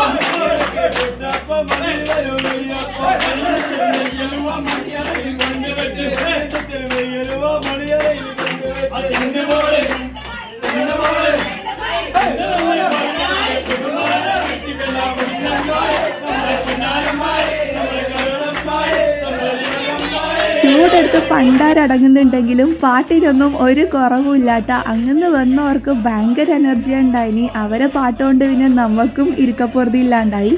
ചൂടെടുത്ത് പണ്ടാരടങ്ങുന്നുണ്ടെങ്കിലും പാട്ടിനൊന്നും ഒരു കുറവുമില്ലാട്ട അങ്ങനെ വന്നവർക്ക് ഭയങ്കര എനർജി ഉണ്ടായിനി അവരെ പാട്ടുകൊണ്ട് പിന്നെ നമുക്കും ഇരിക്കപ്പുറതി ഇല്ലാണ്ടായി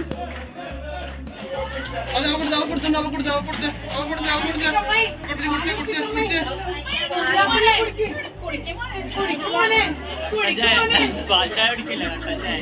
അത് അവിടെ അവിടെ കൊടുത്തു അവിടെ കൊടുത്തു അവിടെ കൊടുത്തു അവിടെ കൊടുത്തു അവിടെ കൊടുത്തു കുടിച്ച് കുടിച്ച് കുടിച്ച് പാൽച്ചായ കുടിക്കില്ല കട്ടൻ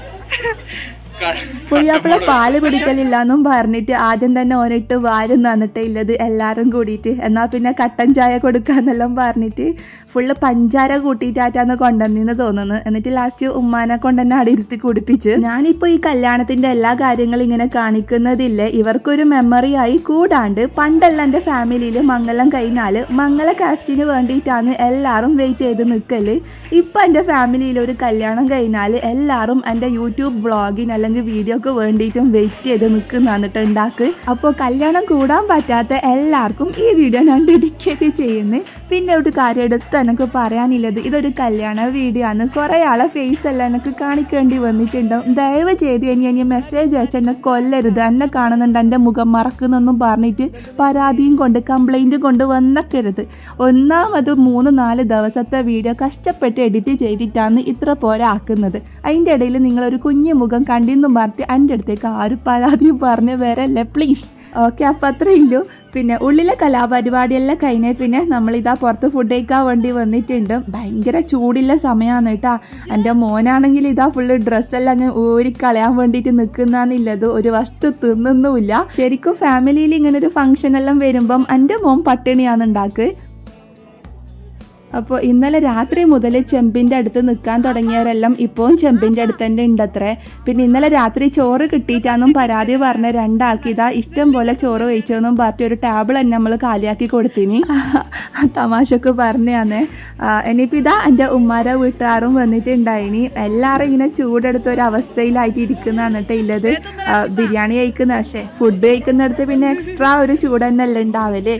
പുയ്യാപ്പിള പാല് പിടിക്കലില്ലാന്നും പറഞ്ഞിട്ട് ആദ്യം തന്നെ ഓനിട്ട് വാരും തന്നിട്ടേ ഇല്ലത് എല്ലാരും കൂടിയിട്ട് എന്നാ പിന്നെ കട്ടൻ ചായ കൊടുക്കാന്നെല്ലാം പറഞ്ഞിട്ട് ഫുള്ള് പഞ്ചാര കൂട്ടിയിട്ടാറ്റാന്ന് കൊണ്ടുവന്നിന്ന് തോന്നുന്നു എന്നിട്ട് ലാസ്റ്റ് ഉമ്മാനെ കൊണ്ട് തന്നെ അടിയിരുത്തി കുടിപ്പിച്ച് ഞാനിപ്പോ ഈ കല്യാണത്തിന്റെ എല്ലാ കാര്യങ്ങളും ഇങ്ങനെ കാണിക്കുന്നതില്ലേ ഇവർക്കൊരു മെമ്മറി ആയി കൂടാണ്ട് പണ്ടെല്ലാം എൻ്റെ ഫാമിലിയിൽ മംഗലം കഴിഞ്ഞാല് മംഗല കാസ്റ്റിന് വേണ്ടിയിട്ടാണ് എല്ലാവരും വെയിറ്റ് ചെയ്ത് നിൽക്കല് ഇപ്പൊ എൻ്റെ ഫാമിലിയിൽ ഒരു കല്യാണം കഴിഞ്ഞാൽ എല്ലാവരും എൻ്റെ യൂട്യൂബ് വ്ളോഗിന് അല്ലെങ്കിൽ വീഡിയോക്ക് വേണ്ടിയിട്ടും വെയിറ്റ് ചെയ്ത് നിൽക്കുന്നതാണ് കേട്ടോ ഉണ്ടാക്ക് അപ്പോൾ കല്യാണം കൂടാൻ പറ്റാത്ത എല്ലാവർക്കും ഈ വീഡിയോ ഞാൻ ഡെഡിക്കേറ്റ് ചെയ്യുന്നു പിന്നെ ഒരു കാര്യം എടുത്ത് എനിക്ക് പറയാനില്ലത് ഇതൊരു കല്യാണ വീഡിയോ ആണ് കുറേ ആളെ ഫേസ് എല്ലാം എനിക്ക് കാണിക്കേണ്ടി വന്നിട്ടുണ്ടാവും ദയവ് ചെയ്ത് ഇനി ഇനി മെസ്സേജ് അയച്ച് എന്നെ കൊല്ലരുത് എന്നെ കാണുന്നുണ്ട് എൻ്റെ മുഖം മറക്കുന്നൊന്നും പറഞ്ഞിട്ട് പരാതിയും കൊണ്ട് കംപ്ലൈൻറ്റ് കൊണ്ട് വന്നക്കരുത് ഒന്നാമത് മൂന്ന് നാല് ദിവസത്തെ വീഡിയോ കഷ്ടപ്പെട്ട് എഡിറ്റ് ചെയ്തിട്ടാണ് ഇത്ര പോരെ ആക്കുന്നത് അതിൻ്റെ ഇടയിൽ നിങ്ങളൊരു കുഞ്ഞു മുഖം കണ്ടിന്നും പറഞ്ഞിട്ട് എൻ്റെ അടുത്തേക്ക് ആരും പരാതിയും പറഞ്ഞ് വരല്ലേ പ്ലീസ് ഓക്കെ അപ്പം അത്രേ ഉള്ളൂ പിന്നെ ഉള്ളിലെ കലാപരിപാടിയെല്ലാം കഴിഞ്ഞ പിന്നെ നമ്മളിതാ പുറത്ത് ഫുഡ് കഴിക്കാൻ വേണ്ടി വന്നിട്ടുണ്ട് ഭയങ്കര ചൂടുള്ള സമയമാണ് കേട്ടാ എൻ്റെ മോനാണെങ്കിൽ ഇതാ ഫുള്ള് ഡ്രസ്സെല്ലാം അങ്ങ് ഊരിക്കളയാൻ വേണ്ടിയിട്ട് നിൽക്കുന്നതെന്നുള്ളത് ഒരു വസ്തു തിന്നുന്നുമില്ല ശരിക്കും ഫാമിലിയിൽ ഇങ്ങനെ ഒരു ഫംഗ്ഷൻ എല്ലാം വരുമ്പം എൻ്റെ മോൻ പട്ടിണിയാണ് ഉണ്ടാക്കുക അപ്പോൾ ഇന്നലെ രാത്രി മുതൽ ചെമ്പിൻ്റെ അടുത്ത് നിൽക്കാൻ തുടങ്ങിയവരെല്ലാം ഇപ്പോഴും ചെമ്പിൻ്റെ അടുത്ത് തന്നെ ഉണ്ടത്രേ പിന്നെ ഇന്നലെ രാത്രി ചോറ് കിട്ടിയിട്ടാന്നും പരാതി പറഞ്ഞ രണ്ടാൾക്ക് ഇതാ ഇഷ്ടം പോലെ ചോറ് കഴിച്ചോന്നും പറഞ്ഞിട്ട് ഒരു ടേബിൾ തന്നെ നമ്മൾ കാലിയാക്കി കൊടുത്തിനി തമാശക്ക് പറഞ്ഞാന്നേ ഇനിയിപ്പോൾ ഇതാ എൻ്റെ ഉമ്മാരെ വീട്ടുകാരും വന്നിട്ടുണ്ടായിനി എല്ലാവരും ഇങ്ങനെ ചൂടെടുത്ത ഒരു അവസ്ഥയിലായിട്ട് ഇരിക്കുന്നതാണ് കേട്ടോ ഇല്ലത് ആ, ബിരിയാണി കഴിക്കുന്ന പക്ഷേ ഫുഡ് കഴിക്കുന്നിടത്ത് പിന്നെ എക്സ്ട്രാ ഒരു ചൂട് തന്നെ അല്ലേ ഉണ്ടാവല്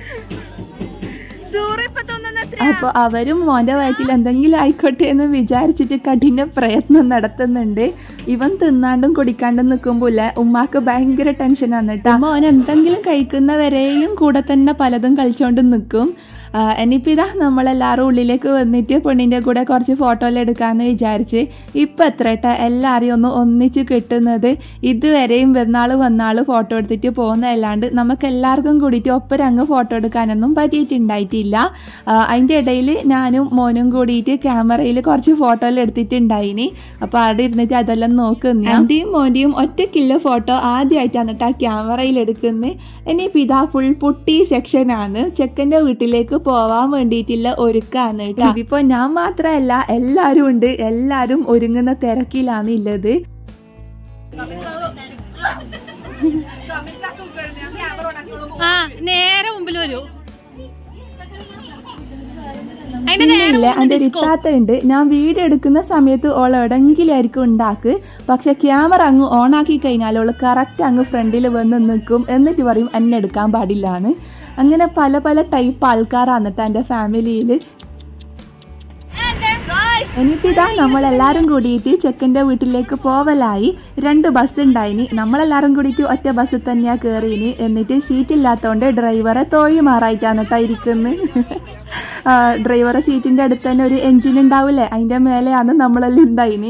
സൂറിപ്പ തോന്നുന്ന അപ്പോൾ അവരും മോൻ്റെ വയറ്റിൽ എന്തെങ്കിലും ആയിക്കോട്ടെ എന്ന് വിചാരിച്ചിട്ട് കഠിന പ്രയത്നം നടത്തുന്നുണ്ട് ഇവൻ തിന്നാണ്ടും കുടിക്കാണ്ടും നിൽക്കുമ്പോൾ ഇല്ലേ ഉമ്മാക്ക് ഭയങ്കര ടെൻഷനാണ് കേട്ടോ മോൻ എന്തെങ്കിലും കഴിക്കുന്നവരെയും കൂടെ തന്നെ പലതും കളിച്ചോണ്ട് നിൽക്കും ഇനിയിപ്പോൾ ഇതാ നമ്മളെല്ലാവരും ഉള്ളിലേക്ക് വന്നിട്ട് പെണ്ണിൻ്റെ കൂടെ കുറച്ച് ഫോട്ടോയിൽ എടുക്കാമെന്ന് വിചാരിച്ച് ഇപ്പം എത്ര ഏട്ടാ എല്ലാവരെയും ഒന്ന് ഒന്നിച്ച് കിട്ടുന്നത് ഇതുവരെയും വരുന്നാൾ വന്നാൾ ഫോട്ടോ എടുത്തിട്ട് പോകുന്നതല്ലാണ്ട് നമുക്ക് എല്ലാവർക്കും കൂടിയിട്ട് ഒപ്പം അങ്ങ് ഫോട്ടോ എടുക്കാനൊന്നും പറ്റിയിട്ടുണ്ടായിട്ടില്ല അതിൻ്റെ ഇടയിൽ ഞാനും മോനും കൂടിയിട്ട് ക്യാമറയിൽ കുറച്ച് ഫോട്ടോയിൽ എടുത്തിട്ടുണ്ടായിനി അപ്പോൾ അവിടെ ഇരുന്നിട്ട് അതെല്ലാം നോക്കുന്നു ആൻ്റെയും മോൻ്റെയും ഒറ്റക്കില്ല ഫോട്ടോ ആദ്യമായിട്ടാണ് കേട്ടോ ആ ക്യാമറയിൽ എടുക്കുന്നത് ഇനിയിപ്പോൾ ഇതാ ഫുൾ പൊട്ടി സെക്ഷനാണ് ചെക്കൻ്റെ വീട്ടിലേക്ക് പോവാൻ വേണ്ടിയിട്ടുള്ള ഒരുക്കാണ് കേട്ടോ ഇതിപ്പോൾ ഞാൻ മാത്രമല്ല എല്ലാവരും ഉണ്ട് എല്ലാവരും ഒരുങ്ങുന്ന തിരക്കിലാണ് ഉള്ളത് ആ നേരെ മുമ്പിൽ വരൂ പിന്നില്ല എൻ്റെ റിത്താത്ത ഉണ്ട് ഞാൻ വീഡിയോ എടുക്കുന്ന സമയത്ത് ഓൾ എവിടെങ്കിലായിരിക്കും ഉണ്ടാക്ക് പക്ഷെ ക്യാമറ അങ്ങ് ഓണാക്കി കഴിഞ്ഞാൽ ഓൾ കറക്റ്റ് അങ്ങ് ഫ്രണ്ടിൽ വന്ന് നിൽക്കും എന്നിട്ട് പറയും എന്നെ എടുക്കാൻ പാടില്ല എന്ന് അങ്ങനെ പല പല ടൈപ്പ് ആൾക്കാരാണ് കേട്ടോ എൻ്റെ ഫാമിലിയിൽ ഇനിയിപ്പോൾ ഇതാ നമ്മളെല്ലാവരും കൂടിയിട്ട് ചെക്കൻ്റെ വീട്ടിലേക്ക് പോവലായി രണ്ട് ബസ് ഉണ്ടായിനി നമ്മളെല്ലാവരും കൂടിയിട്ട് ഒറ്റ ബസ്സിൽ തന്നെയാണ് കയറിയിനി എന്നിട്ട് സീറ്റ് ഇല്ലാത്തതുകൊണ്ട് ഡ്രൈവറെ തോഴി മാറായിട്ടാണ് കേട്ടോ ഇരിക്കുന്നത് ഡ്രൈവറെ സീറ്റിൻ്റെ അടുത്ത് തന്നെ ഒരു എൻജിൻ ഉണ്ടാവില്ലേ അതിൻ്റെ മേലെയാണ് നമ്മളെല്ലാം ഉണ്ടായിനി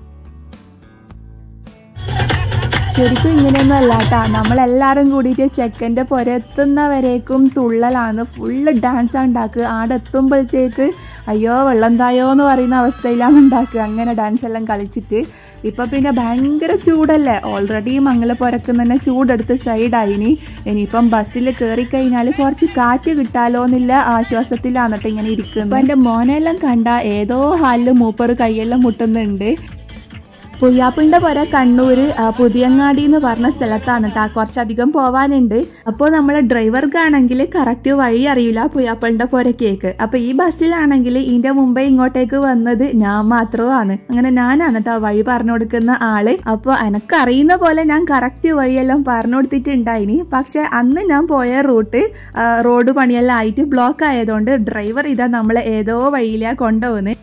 ശരിക്കും ഇങ്ങനെയൊന്നും അല്ല കേട്ടോ നമ്മളെല്ലാവരും കൂടിയിട്ട് ചെക്കൻ്റെ പുരത്തുന്നവരേക്കും തുള്ളലാണ് ഫുള്ള് ഡാൻസ് ഉണ്ടാക്കുക ആടെ എത്തുമ്പോഴത്തേക്ക് അയ്യോ വെള്ളം തായോ എന്ന് പറയുന്ന അവസ്ഥയിലാണ് ഉണ്ടാക്കുക അങ്ങനെ ഡാൻസ് എല്ലാം കളിച്ചിട്ട് ഇപ്പം പിന്നെ ഭയങ്കര ചൂടല്ലേ ഓൾറെഡി മംഗല പുരക്കുന്ന തന്നെ ചൂടെടുത്ത് സൈഡായിനി ഇനിയിപ്പം ബസ്സിൽ കയറി കഴിഞ്ഞാൽ കുറച്ച് കാറ്റ് കിട്ടാലോ എന്നുള്ള ആശ്വാസത്തിലാണ് കേട്ടോ ഇങ്ങനെ ഇരിക്കുന്നത് അപ്പം എൻ്റെ മോനെല്ലാം കണ്ട ഏതോ ഹാലിൽ മൂപ്പർ കൈയെല്ലാം മുട്ടുന്നുണ്ട് പുയ്യാപ്പിളിൻ്റെ പുര കണ്ണൂർ പുതിയങ്ങാടി എന്ന് പറഞ്ഞ സ്ഥലത്താണ് കേട്ടോ കുറച്ചധികം പോവാനുണ്ട് അപ്പോൾ നമ്മളെ ഡ്രൈവർക്കാണെങ്കിൽ കറക്റ്റ് വഴി അറിയില്ല പുയ്യാപ്പിളിൻ്റെ പുരക്കേക്ക് അപ്പോൾ ഈ ബസ്സിലാണെങ്കിൽ ഇതിൻ്റെ മുമ്പേ ഇങ്ങോട്ടേക്ക് വന്നത് ഞാൻ മാത്രമാണ് അങ്ങനെ ഞാനാണ് കേട്ടോ വഴി പറഞ്ഞു കൊടുക്കുന്ന ആള് അപ്പോൾ എനക്കറിയുന്ന പോലെ ഞാൻ കറക്റ്റ് വഴിയെല്ലാം പറഞ്ഞു കൊടുത്തിട്ടുണ്ടായിനി പക്ഷെ അന്ന് ഞാൻ പോയ റൂട്ട് റോഡ് പണിയെല്ലാം ആയിട്ട് ബ്ലോക്ക് ആയതുകൊണ്ട് ഡ്രൈവർ ഇതാ നമ്മളെ ഏതോ വഴിയിലാണ് കൊണ്ടുപോകുന്നത്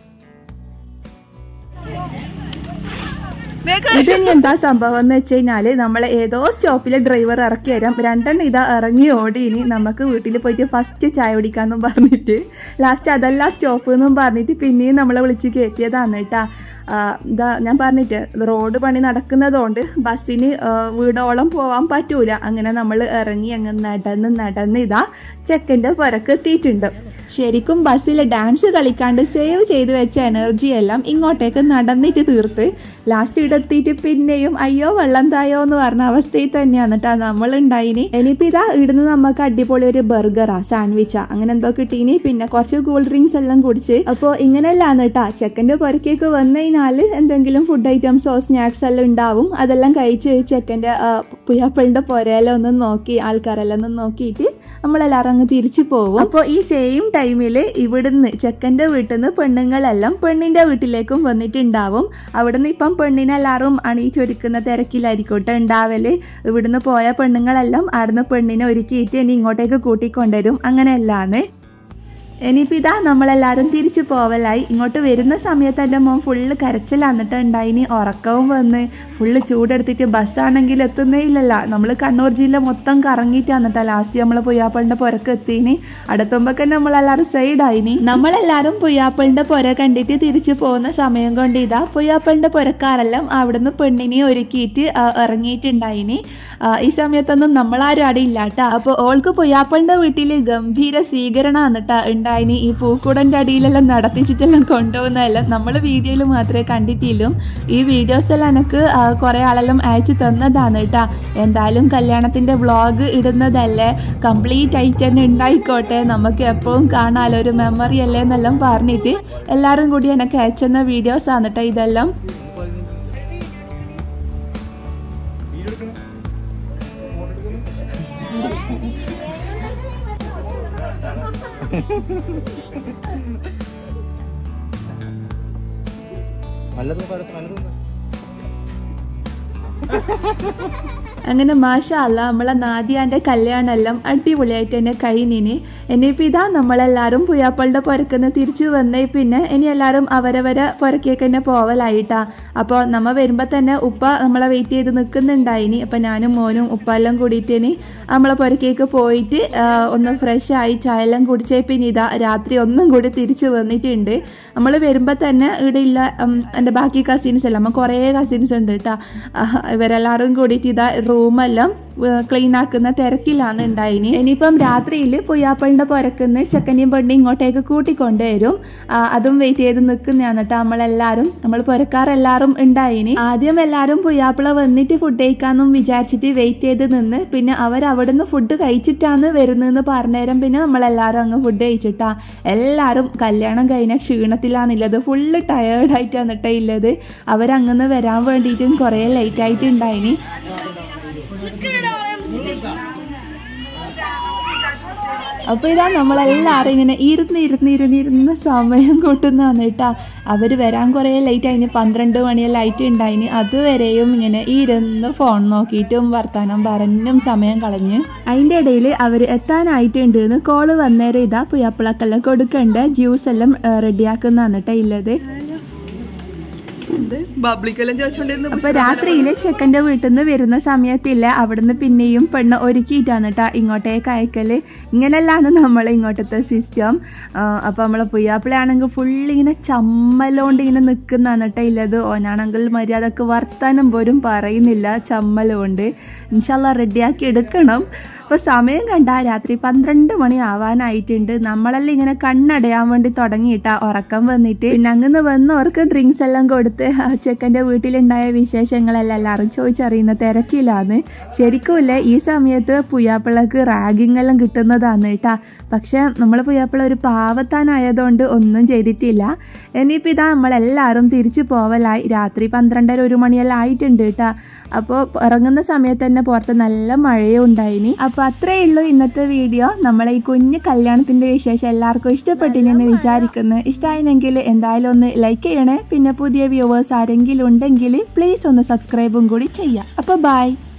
ഇതിന് എന്താ സംഭവം എന്ന് വെച്ച് കഴിഞ്ഞാല് നമ്മളെ ഏതോ സ്റ്റോപ്പിൽ ഡ്രൈവർ ഇറക്കി തരാം രണ്ടെണ്ണം ഇതാ ഇറങ്ങി ഓടി ഇനി നമുക്ക് വീട്ടിൽ പോയിട്ട് ഫസ്റ്റ് ചായ കുടിക്കാന്നും പറഞ്ഞിട്ട് ലാസ്റ്റ് അതല്ല സ്റ്റോപ്പ് എന്നും പറഞ്ഞിട്ട് പിന്നെയും നമ്മളെ വിളിച്ച് കയറ്റിയതാണ് കേട്ടാ ഇതാ ഞാൻ പറഞ്ഞിട്ട് റോഡ് പണി നടക്കുന്നതുകൊണ്ട് ബസ്സിന് വീടോളം പോകാൻ പറ്റൂല അങ്ങനെ നമ്മൾ ഇറങ്ങി അങ്ങ് നടന്ന് നടന്ന് ഇതാ ചെക്കൻ്റെ പുരക്ക് എത്തിയിട്ടുണ്ട് ശരിക്കും ബസ്സിൽ ഡാൻസ് കളിക്കാണ്ട് സേവ് ചെയ്ത് വെച്ച എനർജി എല്ലാം ഇങ്ങോട്ടേക്ക് നടന്നിട്ട് തീർത്ത് ലാസ്റ്റ് ഇവിടെ എത്തിയിട്ട് പിന്നെയും അയ്യോ വെള്ളം തായോ എന്ന് പറഞ്ഞ അവസ്ഥയിൽ തന്നെയാണ് കേട്ടോ നമ്മൾ ഉണ്ടായിനി ഇനിയിപ്പോൾ ഇതാ ഇവിടുന്ന് നമുക്ക് അടിപൊളി ഒരു ബർഗറാ സാൻഡ്വിച്ചാ അങ്ങനെ എന്തോ കിട്ടീനി പിന്നെ കുറച്ച് കൂൾ ഡ്രിങ്ക്സ് എല്ലാം കുടിച്ച് അപ്പോൾ ഇങ്ങനെയല്ലാന്ന് കേട്ടാ ചെക്കൻ്റെ പുരക്കേക്ക് വന്നു കഴിഞ്ഞാൽ എന്തെങ്കിലും ഫുഡ് ഐറ്റംസോ സ്നാക്സ് എല്ലാം ഉണ്ടാവും അതെല്ലാം കഴിച്ച് ചെക്കൻ്റെ പുയ്യാപ്പിളിൻ്റെ പുരയെല്ലാം ഒന്ന് നോക്കി ആൾക്കാരെല്ലാം ഒന്ന് നോക്കിയിട്ട് നമ്മളെല്ലാവരും അങ്ങ് തിരിച്ചു പോകും അപ്പോൾ ഈ സെയിം ടൈമിൽ ഇവിടുന്ന് ചെക്കൻ്റെ വീട്ടിൽ നിന്ന് പെണ്ണുങ്ങളെല്ലാം പെണ്ണിൻ്റെ വീട്ടിലേക്കും വന്നിട്ടുണ്ടാവും അവിടുന്ന് ഇപ്പം പെണ്ണിനെല്ലാവരും അണിയിച്ചൊരുക്കുന്ന തിരക്കിലായിരിക്കട്ടെ ഉണ്ടാവല് ഇവിടുന്ന് പോയ പെണ്ണുങ്ങളെല്ലാം അവിടുന്ന് പെണ്ണിനെ ഒരുക്കിയിട്ട് ഇനി ഇങ്ങോട്ടേക്ക് കൂട്ടിക്കൊണ്ടുവരും അങ്ങനെയല്ലാന്ന് ഇനിയിപ്പോൾ ഇതാ നമ്മളെല്ലാവരും തിരിച്ചു പോവലായി ഇങ്ങോട്ട് വരുന്ന സമയത്ത് എൻ്റെ മോൻ ഫുള്ള് കരച്ചിലാന്നിട്ട് ഉണ്ടായിനി ഉറക്കവും വന്ന് ഫുള്ള് ചൂടെടുത്തിട്ട് ബസ്സാണെങ്കിൽ എത്തുന്നേ ഇല്ലല്ല നമ്മൾ കണ്ണൂർ ജില്ല മൊത്തം കറങ്ങിയിട്ടാണ് കേട്ടോ ലാസ്റ്റ് നമ്മൾ പുയ്യാപ്പളിൻ്റെ പുരക്ക് എത്തീനി അടുത്തുമ്പോഴൊക്കെ നമ്മളെല്ലാവരും സൈഡായിനി നമ്മളെല്ലാവരും പുയ്യാപ്പളിൻ്റെ പുര കണ്ടിട്ട് തിരിച്ചു പോകുന്ന സമയം കൊണ്ട് ഇതാ പുയ്യാപ്പളിൻ്റെ പുരക്കാരെല്ലാം അവിടുന്ന് പെണ്ണിനെ ഒരുക്കിയിട്ട് ഇറങ്ങിയിട്ടുണ്ടായിനി ഈ സമയത്തൊന്നും നമ്മളാരും അവിടെ ഇല്ല കേട്ടോ അപ്പോൾ ഓൾക്ക് പുയ്യാപ്പളിൻ്റെ വീട്ടിൽ ഗംഭീര സ്വീകരണമാണ് കേട്ടോ ഉണ്ടായിനി ഈ പൂക്കൂടൻ്റെ അടിയിലെല്ലാം നടത്തിച്ചിട്ടെല്ലാം കൊണ്ടുപോകുന്നതെല്ലാം നമ്മൾ വീഡിയോയിൽ മാത്രമേ കണ്ടിട്ടില്ലൂ ഈ വീഡിയോസ് എല്ലാം എനിക്ക് കുറേ ആളെല്ലാം അയച്ചു തന്നതാണ് കേട്ടോ എന്തായാലും കല്യാണത്തിൻ്റെ വ്ളോഗ് ഇടുന്നതല്ലേ കംപ്ലീറ്റ് ആയിട്ട് തന്നെ ഉണ്ടായിക്കോട്ടെ നമുക്ക് എപ്പോഴും കാണാമല്ലോ ഒരു മെമ്മറി അല്ലേ എന്നെല്ലാം പറഞ്ഞിട്ട് എല്ലാവരും കൂടി എനിക്ക് അയച്ചെന്ന വീഡിയോസാണ് കേട്ടോ ഇതെല്ലാം നല്ലത് നല്ലത് അങ്ങനെ മാഷാ അല്ല നമ്മളെ നാദിയാൻ്റെ കല്യാണമെല്ലാം അടിപൊളിയായിട്ട് തന്നെ കഴിഞ്ഞിനി ഇനിയിപ്പോൾ ഇതാ നമ്മളെല്ലാവരും പുയ്യാപ്പളുടെ പുരക്കുന്ന് തിരിച്ചു വന്നേ പിന്നെ ഇനി എല്ലാവരും അവരവരെ പുരക്കേക്ക് തന്നെ പോവലായിട്ടാ അപ്പോൾ നമ്മ വരുമ്പോൾ തന്നെ ഉപ്പ നമ്മളെ വെയിറ്റ് ചെയ്ത് നിൽക്കുന്നുണ്ടായിനി അപ്പോൾ ഞാനും മോനും ഉപ്പ എല്ലാം കൂടിയിട്ട് ഇനി നമ്മളെ പുരക്കേക്ക് പോയിട്ട് ആ, ഒന്ന് ഫ്രഷ് ആയി ചായ എല്ലാം കുടിച്ചേ പിന്നെ ഇതാ രാത്രി ഒന്നും കൂടി തിരിച്ചു വന്നിട്ടുണ്ട് നമ്മൾ വരുമ്പോൾ തന്നെ ഇവിടെ ഇല്ല ഉം, എൻ്റെ ബാക്കി കസിൻസ് എല്ലാം നമ്മൾ കുറേ കസിൻസ് ഉണ്ട് കേട്ടോ ഇവരെല്ലാവരും കൂടിയിട്ട് ഇതാ റൂമെല്ലാം ക്ലീൻ ആക്കുന്ന തിരക്കിലാണ് ഉണ്ടായിനി ഇനിയിപ്പം രാത്രിയിൽ പുയ്യാപ്പളിൻ്റെ പുരക്കുന്ന് ചെക്കനെയും പെണ്ണിയും ഇങ്ങോട്ടേക്ക് കൂട്ടിക്കൊണ്ടുവരും ആ, അതും വെയിറ്റ് ചെയ്ത് നിൽക്കുന്നതാണ് കേട്ടോ നമ്മളെല്ലാവരും നമ്മൾ പുരക്കാരെല്ലാവരും ഉണ്ടായിനി ആദ്യം എല്ലാവരും പുയ്യാപ്പിള വന്നിട്ട് ഫുഡ് കഴിക്കാമെന്നും വിചാരിച്ചിട്ട് വെയിറ്റ് ചെയ്ത് നിന്ന് പിന്നെ അവർ അവിടുന്ന് ഫുഡ് കഴിച്ചിട്ടാണ് വരുന്നതെന്ന് പറഞ്ഞേരം പിന്നെ നമ്മളെല്ലാവരും അങ്ങ് ഫുഡ് കഴിച്ചിട്ടാ എല്ലാവരും കല്യാണം കഴിഞ്ഞ ക്ഷീണത്തിലാണുള്ളത് ഫുള്ള് ടയേർഡായിട്ടാണ് കേട്ടോ ഉള്ളത് അവരങ്ങനെ വരാൻ വേണ്ടിയിട്ടും കുറേ ലേറ്റ് ആയിട്ടുണ്ടായിനി അപ്പോൾ ഇതാ നമ്മളെല്ലാവരും ഇങ്ങനെ ഇരുന്ന് ഇരുന്ന് ഇരുന്ന് ഇരുന്ന് സമയം കൂട്ടുന്നതാണ് കേട്ടാ അവർ വരാൻ കുറേ ലേറ്റ് ആയിന് പന്ത്രണ്ട് മണിയെല്ലാം ആയിട്ട് ഉണ്ടായിന് അതുവരെയും ഇങ്ങനെ ഇരുന്ന് ഫോൺ നോക്കിയിട്ടും വർത്താനം പറഞ്ഞും സമയം കളഞ്ഞ് അതിൻ്റെ ഇടയിൽ അവർ എത്താനായിട്ടുണ്ട് എന്ന് കോള് വന്നേരം ഇതാ പുയ്യാപ്പിളക്കെല്ലാം കൊടുക്കേണ്ട ജ്യൂസ് എല്ലാം റെഡിയാക്കുന്നതാണ് കേട്ടോ ഉള്ളത് ബബ്ലിക്കെല്ലാം ചോദിച്ചോണ്ടിരുന്നു അപ്പൊ രാത്രിയില് ചെക്കന്റെ വീട്ടിൽ നിന്ന് വരുന്ന സമയത്തില്ല അവിടുന്ന് പിന്നെയും പെണ്ണ് ഒരുക്കിയിട്ടാണ് കേട്ടാ ഇങ്ങോട്ടേക്ക് അയക്കല് ഇങ്ങനെയല്ലാന്ന് നമ്മൾ ഇങ്ങോട്ടത്തെ സിസ്റ്റം അപ്പൊ നമ്മളെ പുയ്യാപ്പിളയാണെങ്കിൽ ഫുള്ള് ഇങ്ങനെ ചമ്മലോണ്ട് ഇങ്ങനെ നിൽക്കുന്നതാണ് കേട്ടോ ഇല്ലത് ഓനാണെങ്കിൽ മര്യാദക്ക് വർത്താനം പോലും പറയുന്നില്ല ചമ്മലുകൊണ്ട് ഇൻഷാല്ല റെഡിയാക്കി എടുക്കണം അപ്പൊ സമയം കണ്ട രാത്രി പന്ത്രണ്ട് മണി ആവാനായിട്ടുണ്ട് നമ്മളെല്ലാം ഇങ്ങനെ കണ്ണടയാൻ വേണ്ടി തുടങ്ങിയിട്ടാ ഉറക്കം വന്നിട്ട് പിന്നെ അങ്ങനെ വന്നവർക്ക് ഡ്രിങ്ക്സ് എല്ലാം കൊടുത്ത് ആ ചെക്കൻ്റെ വീട്ടിലുണ്ടായ വിശേഷങ്ങളെല്ലാം എല്ലാവരും ചോദിച്ചറിയുന്ന തിരക്കിലാണ് ശരിക്കുമില്ല ഈ സമയത്ത് പുയ്യാപ്പിളക്ക് റാഗിങ് എല്ലാം കിട്ടുന്നതാണ് കേട്ടാ പക്ഷെ നമ്മൾ പുയ്യാപ്പിള ഒരു പാവത്താനായതുകൊണ്ട് ഒന്നും ചെയ്തിട്ടില്ല ഇനിയിപ്പോൾ ഇതാ നമ്മളെല്ലാവരും തിരിച്ചു പോവലായി രാത്രി പന്ത്രണ്ടര ഒരു മണിയെല്ലാം ആയിട്ടുണ്ട് കേട്ടാ അപ്പോൾ ഇറങ്ങുന്ന സമയത്ത് തന്നെ പുറത്ത് നല്ല മഴയും ഉണ്ടായിനി അപ്പോൾ അത്രയേ ഉള്ളൂ ഇന്നത്തെ വീഡിയോ നമ്മളെ ഈ കുഞ്ഞു കല്യാണത്തിൻ്റെ വിശേഷം എല്ലാവർക്കും ഇഷ്ടപ്പെട്ടിനെന്ന് വിചാരിക്കുന്നു ഇഷ്ടമായിരുന്നെങ്കിൽ എന്തായാലും ഒന്ന് ലൈക്ക് ചെയ്യണേ പിന്നെ പുതിയ വ്യൂവേഴ്സ് ആരെങ്കിലും ഉണ്ടെങ്കിൽ പ്ലീസ് ഒന്ന് സബ്സ്ക്രൈബും കൂടി ചെയ്യാം അപ്പോൾ ബൈ